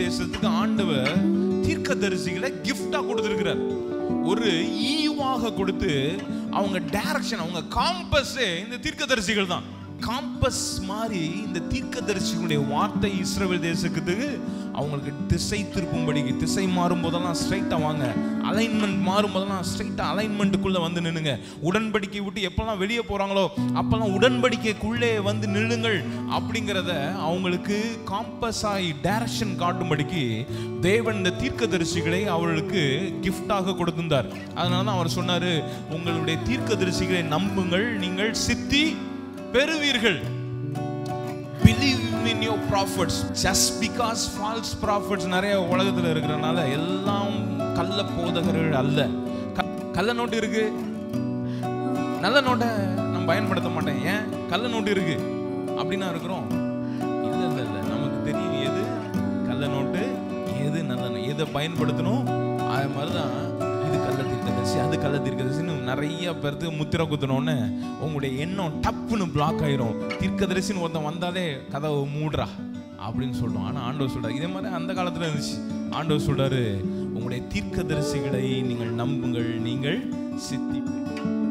தேசத்துக்கு ஆண்டவர் தீர்க்கதரிசிகளை கிஃப்டா கொடுத்திருக்கிறார் ஒரு ஈவாக கொடுத்து அவங்க டைரக்ஷன் அவங்க காம்பஸே இந்த தீர்க்கதரிசிகள் தான் காம்பஸ் மாதிரி இந்த தீர்க்கதரிசிகளுடைய வார்த்தை இஸ்ரவேல் தேசத்துக்கு அவங்களுக்கு திசை திருப்பும்படிக்கு திசை மாறும் போதெல்லாம் ஸ்ட்ரைட்டா வாங்க அலைன்மெண்ட் மாறும் போதெல்லாம் ஸ்ட்ரைட்டா அலைன்மெண்ட்டுக்குள்ள வந்து நின்னுங்க உடன்படிக்கை விட்டு எப்பெல்லாம் வெளியே போறாங்களோ அப்பெல்லாம் உடன்படிக்கைக்குள்ளே வந்து நில்லுங்கள் அப்படிங்கிறத அவங்களுக்கு காம்பஸ் ஆகி டைரக்ஷன் காட்டும்படிக்கு தேவன் இந்த தீர்க்கதரிசிகளை அவர்களுக்கு கிஃப்டாக கொடுத்திருந்தார் அதனால தான் அவர் சொன்னாரு உங்களுடைய தீர்க்கதரிசிகளை நம்புங்கள் நீங்கள் சித்தி பெறுவீர்கள் believe in your prophets just because false prophets நிறைய உலகத்தில் இருக்கிறனால எல்லாம் கள்ள போதகர்கள் அல்ல க- கள்ள நோட்டு இருக்கு நல்ல நோட்டை நான் பயன்படுத்த மாட்டேன் ஏன் கள்ள நோட்டு இருக்கு அப்படின்னா இருக்கிறோம் இல்லை இல்லை இல்லை நமக்கு தெரியும் எது கள்ள நோட்டு எது நல்ல நோ- எதை பயன்படுத்தணும் அது மாதிரி தான் இது கள்ள தீர்க்கதரிசி அது கள்ள தீர்க்கதரிசின்னு நிறைய பேர்த்துக்கு முத்திரை குத்தணும்னு உங்களுடைய எண்ணம் டப்புன்னு பிளாக் ஆயிரும் தீர்க்கதரிசின்னு ஒருத்தன் வந்தாலே கதவை மூடுறா அப்படின்னு சொல்றோம் ஆனால் ஆண்டவர் சொல்றாரு இதே மாதிரி அந்த காலத்தில் இருந்துச்சு ஆண்டவர் சொல்றாரு உங்களுடைய தீர்க்கதரிசிகளை நீங்கள் நம்புங்கள் நீங்கள் சித்தி